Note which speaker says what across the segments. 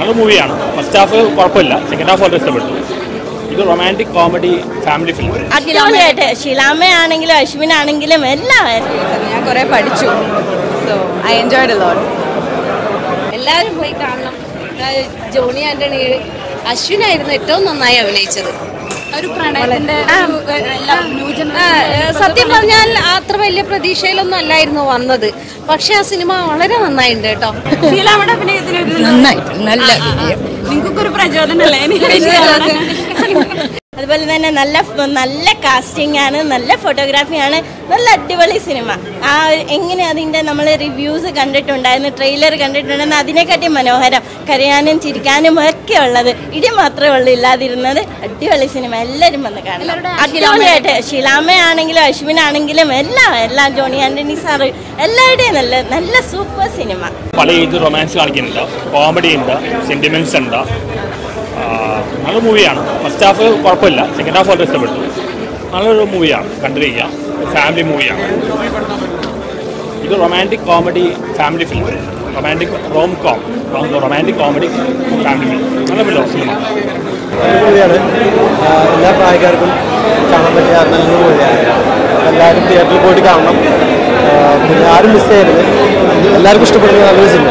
Speaker 1: നല്ല മൂവിയാണ് first half കുഴപ്പമില്ല സെക്കൻഡ് ഹാഫ് വളരെ ഇഷ്ടപ്പെട്ടു ഇത് റൊമാൻറ്റിക് കോമഡി ഫാമിലി ഫിലിം
Speaker 2: അടിപൊളിയായിട്ട് ഷിലാമയാണെങ്കിലും അശ്വിനാണെങ്കിലും എല്ലാം
Speaker 3: ഞാൻ കുറെ പഠിച്ചു സോ ഐ എൻജോയ്ഡ് ലോട്ട് എല്ലാവരും പോയി കാണണം ആ, ജോണി ആന്റണി അശ്വിനായിരുന്നു ഏറ്റവും നന്നായി അഭിനയിച്ചത്
Speaker 4: ഒരു പ്രണയത്തിന്റെ
Speaker 3: ആ, ആ, സത്യം പറഞ്ഞാൽ അത്ര വലിയ പ്രതീക്ഷയിലൊന്നും അല്ലായിരുന്നു വന്നത് പക്ഷെ ആ സിനിമ വളരെ നന്നായിട്ടുണ്ട് കേട്ടോ
Speaker 4: ശീലാമ്മയുടെ അഭിനയത്തിന് ഒരു
Speaker 5: നന്നായിട്ട് നല്ല
Speaker 4: നിങ്ങൾക്കൊക്കെ ഒരു പ്രചോദനമല്ലേ
Speaker 2: അതുപോലെ തന്നെ നല്ല നല്ല കാസ്റ്റിംഗ് ആണ് നല്ല ഫോട്ടോഗ്രാഫിയാണ് നല്ല അടിപൊളി സിനിമ ആ ഒരു- എങ്ങനെ അതിൻ്റെ നമ്മൾ റിവ്യൂസ് കണ്ടിട്ടുണ്ടായിരുന്നു ട്രെയിലർ കണ്ടിട്ടുണ്ടായിരുന്നു അതിനെക്കാട്ടി മനോഹരം കരയാനും ചിരിക്കാനും ഒക്കെ ഉള്ളത് ഇടി മാത്രമേ ഉള്ളൂ ഇല്ലാതിരുന്നത് അടിപൊളി സിനിമ എല്ലാവരും വന്ന് കാണണം അടിപൊളിയായിട്ട് ഷിലാമയാണെങ്കിലും അശ്വിനാണെങ്കിലും എല്ലാം എല്ലാം ജോണി ആന്റണി സാറ് എല്ലാവരുടെയും നല്ല നല്ല സൂപ്പർ സിനിമ
Speaker 1: പല ഏജ് റൊമാൻസ് കാണിക്കുന്നുണ്ട് കോമഡി ഉണ്ട് സെൻറ്റിമെൻറ്റ്സ് ഉണ്ട് ആ, നല്ല മൂവിയാണ് ഫസ്റ്റ് ഹാഫ് കുഴപ്പമില്ല സെക്കൻഡ് ഹാഫ് വളരെ ഇഷ്ടപ്പെട്ടു നല്ലൊരു മൂവിയാണ് കണ്ടിരിക്കുക ഫാമിലി മൂവിയാണ് ഇത് romantic comedy family film romantic rom com romantic comedy family film നല്ല ഫിലിം സിനിമ
Speaker 6: നല്ലൊരു മൂവിയാണ് ആ, എല്ലാ പ്രായക്കാർക്കും കാണാൻ പറ്റിയ നല്ലൊരു മൂവിയാണ് എല്ലാവരും തിയേറ്ററിൽ പോയിട്ട് കാണണം ആ, പിന്നെ ആരും മിസ് ചെയ്യരുത് എല്ലാവർക്കും ഇഷ്ടപ്പെടുന്ന നല്ലൊരു സിനിമ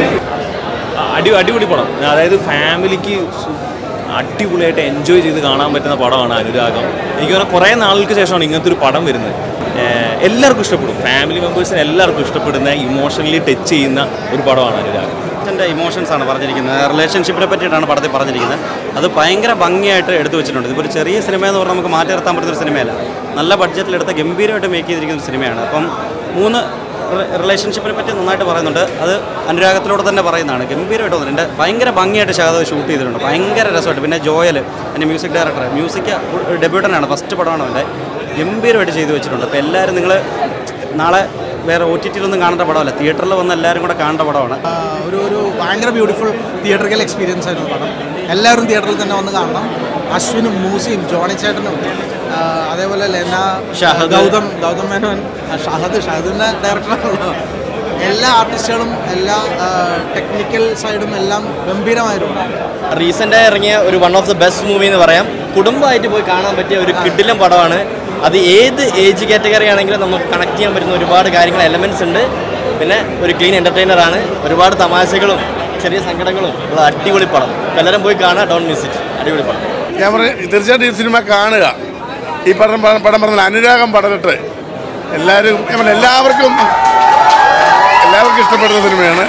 Speaker 7: അടി അടിപൊളി പടം അതായത് ഫാമിലിക്ക് സു- അടിപൊളിയായിട്ട് എൻജോയ് ചെയ്ത് കാണാൻ പറ്റുന്ന പടമാണ് അനുരാഗം എനിക്ക് തോന്നുന്നു കുറേ നാളുകൾക്ക് ശേഷമാണ് ഇങ്ങനത്തെ ഒരു പടം വരുന്നത് ഏഹ് എല്ലാവർക്കും ഇഷ്ടപ്പെടും ഫാമിലി മെമ്പേഴ്സിന് എല്ലാവർക്കും ഇഷ്ടപ്പെടുന്ന ഇമോഷണലി ടച്ച് ചെയ്യുന്ന ഒരു പടമാണ് അനുരാഗം
Speaker 8: എൻ്റെ ഇമോഷൻസ് ആണ് പറഞ്ഞിരിക്കുന്നത് റിലേഷൻഷിപ്പിനെ പറ്റിയിട്ടാണ് പടത്തിൽ പറഞ്ഞിരിക്കുന്നത് അത് ഭയങ്കര ഭംഗിയായിട്ട് എടുത്തു വെച്ചിട്ടുണ്ട് ഇതിപ്പോൾ ഒരു ചെറിയ സിനിമ എന്ന് പറഞ്ഞാൽ നമുക്ക് മാറ്റി നിർത്താൻ പറ്റുന്ന ഒരു സിനിമയല്ല നല്ല ബഡ്ജറ്റിൽ എടുത്ത ഗംഭീരമായിട്ട് മേക്ക് ചെയ്തിരിക്കുന്ന ഒരു സിനിമയാണ് അപ്പം മൂന്ന് റിലേഷൻഷിപ്പിനെ പറ്റി നന്നായിട്ട് പറയുന്നുണ്ട് അത് അനുരാഗത്തിലൂടെ തന്നെ പറയുന്നതാണ് ഗംഭീരമായിട്ട് തോന്നുന്നുണ്ട് എൻ്റെ ഭയങ്കര ഭംഗിയായിട്ട് ശാഖ ഷൂട്ട് ചെയ്തിട്ടുണ്ട് ഭയങ്കര രസമായിട്ട് പിന്നെ ജോയൽ എൻ്റെ മ്യൂസിക് ഡയറക്ടർ മ്യൂസിക് ഡെബ്യൂട്ടനാണ് ഫസ്റ്റ് പടമാണ് അവൻ്റെ ഗംഭീരമായിട്ട് ചെയ്തു വെച്ചിട്ടുണ്ട് അപ്പോൾ എല്ലാവരും നിങ്ങൾ നാളെ വേറെ ഒ ടി ടിയിലൊന്നും കാണേണ്ട പടമല്ല തിയേറ്ററിൽ വന്ന് എല്ലാവരും കൂടെ കാണേണ്ട പടമാണ്
Speaker 6: ഒരു ഒരു ഭയങ്കര ബ്യൂട്ടിഫുൾ തിയേറ്ററിക്കൽ എക്സ്പീരിയൻസ് ആയിരുന്നു പടം എല്ലാവരും തിയേറ്ററിൽ തന്നെ വന്ന് കാണണം അശ്വിനും മൂസിയും ജോണി ചേട്ടനും ആ, അതേപോലെ ലെന
Speaker 8: ഷഹദ്.
Speaker 6: ഗൗതം ഗൗതം മേനോൻ ആ, ഷഹദ് ഷഹദിൻ്റെ ഡയറക്ടറാണല്ലോ എല്ലാ ആർട്ടിസ്റ്റുകളും എല്ലാ ടെക്നിക്കൽ സൈഡും എല്ലാം ഗംഭീരമായിരുന്നു
Speaker 9: റീസെൻ്റായി ഇറങ്ങിയ ഒരു one of the best movie എന്ന് പറയാം കുടുംബമായിട്ട് പോയി കാണാൻ പറ്റിയ ഒരു കിഡിലും പടമാണ് അത് ഏത് ഏജ് കാറ്റഗറി ആണെങ്കിലും നമുക്ക് കണക്ട് ചെയ്യാൻ പറ്റുന്ന ഒരുപാട് കാര്യങ്ങൾ എലമെൻറ്റ്സ് ഉണ്ട് പിന്നെ ഒരു ക്ലീൻ എൻ്റർടൈനർ ആണ് ഒരുപാട് തമാശകളും ചെറിയ സങ്കടങ്ങളും ഉള്ള അടിപൊളി പടം അപ്പോൾ എല്ലാവരും പോയി കാണുക ഡോൺ മിസ് ഇറ്റ് അടിപൊളി പടം
Speaker 10: ഞാൻ പറഞ്ഞു തീർച്ചയായിട്ടും ഈ സിനിമ കാണുക ഈ പടം പടം പടം പറഞ്ഞ അനുരാഗം പടരട്ടെ എല്ലാവരും ഞാൻ പറഞ്ഞു, എല്ലാവർക്കും എല്ലാവർക്കും ഇഷ്ടപ്പെടുന്ന സിനിമയാണ്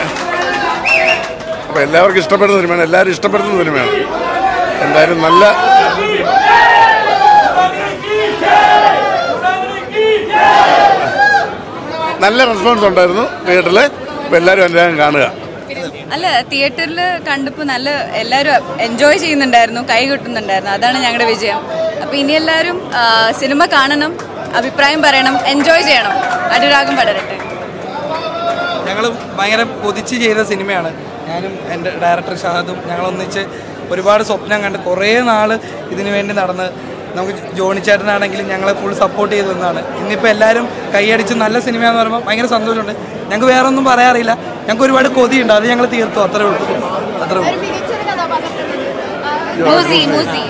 Speaker 10: അപ്പോൾ എല്ലാവർക്കും ഇഷ്ടപ്പെടുന്ന സിനിമയാണ് എല്ലാവരും ഇഷ്ടപ്പെടുന്ന സിനിമയാണ് എന്തായാലും നല്ല നല്ല റെസ്പോൺസ് ഉണ്ടായിരുന്നു തിയേറ്ററിൽ അപ്പോൾ എല്ലാവരും അനുരാഗം കാണുക
Speaker 3: അല്ല തിയേറ്ററിൽ കണ്ടപ്പോൾ നല്ല എല്ലാവരും എൻജോയ് ചെയ്യുന്നുണ്ടായിരുന്നു കൈ കിട്ടുന്നുണ്ടായിരുന്നു അതാണ് ഞങ്ങളുടെ വിജയം അപ്പോൾ ഇനി എല്ലാവരും ആ, സിനിമ കാണണം അഭിപ്രായം പറയണം എൻജോയ് ചെയ്യണം അനുരാഗം പടരട്ടെ
Speaker 6: ഞങ്ങൾ ഭയങ്കര കൊതിച്ച് ചെയ്ത സിനിമയാണ് ഞാനും എൻ്റെ ഡയറക്ടർ ഷഹദും ഞങ്ങൾ ഒന്നിച്ച് ഒരുപാട് സ്വപ്നം കണ്ട് കുറേ നാൾ ഇതിനു വേണ്ടി നടന്ന് നമുക്ക് ജോണി ചേട്ടനാണെങ്കിലും ഞങ്ങളെ ഫുൾ സപ്പോർട്ട് ചെയ്ത് നിന്നാണ് ഇന്നിപ്പോൾ എല്ലാവരും കൈയടിച്ച് നല്ല സിനിമ എന്ന് പറയുമ്പോൾ ഭയങ്കര സന്തോഷമുണ്ട് ഞങ്ങൾക്ക് വേറെ ഒന്നും പറയാറില്ല ഞങ്ങൾക്ക് ഒരുപാട് കൊതിയുണ്ട് അത് ഞങ്ങൾ തീർത്തു അത്രേ ഉള്ളൂ അത്രേ ഉള്ളൂ
Speaker 3: മൂസി മൂസി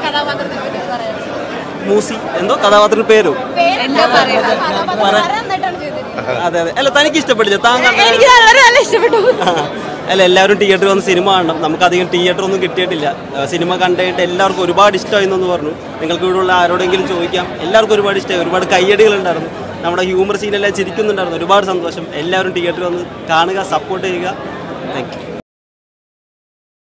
Speaker 9: മൂസി എന്തോ കഥാപാത്രത്തിന് പേരോ
Speaker 3: എന്താ പറയുക
Speaker 9: അതെ അതെ അല്ല തനിക്ക് ഇഷ്ടപ്പെട്ടില്ല താങ്കൾ
Speaker 2: എനിക്ക് വളരെ നല്ല ഇഷ്ടപ്പെട്ടു
Speaker 9: അല്ല എല്ലാവരും തിയേറ്ററിൽ വന്ന് സിനിമ കാണണം നമുക്ക് അധികം തിയേറ്റർ ഒന്നും കിട്ടിയിട്ടില്ല ആ, സിനിമ കണ്ടിട്ട് എല്ലാവർക്കും ഒരുപാട് ഇഷ്ടമായി എന്ന് പറഞ്ഞു നിങ്ങൾക്ക് ഇവിടെയുള്ള ആരോടെങ്കിലും ചോദിക്കാം എല്ലാവർക്കും ഒരുപാട് ഇഷ്ടമായി ഒരുപാട് കയ്യടികളുണ്ടായിരുന്നു നമ്മുടെ ഹ്യൂമർ സീനെല്ലാം ചിരിക്കുന്നുണ്ടായിരുന്നു ഒരുപാട് സന്തോഷം എല്ലാവരും തിയേറ്ററിൽ വന്ന് കാണുക സപ്പോർട്ട് ചെയ്യുക താങ്ക് യു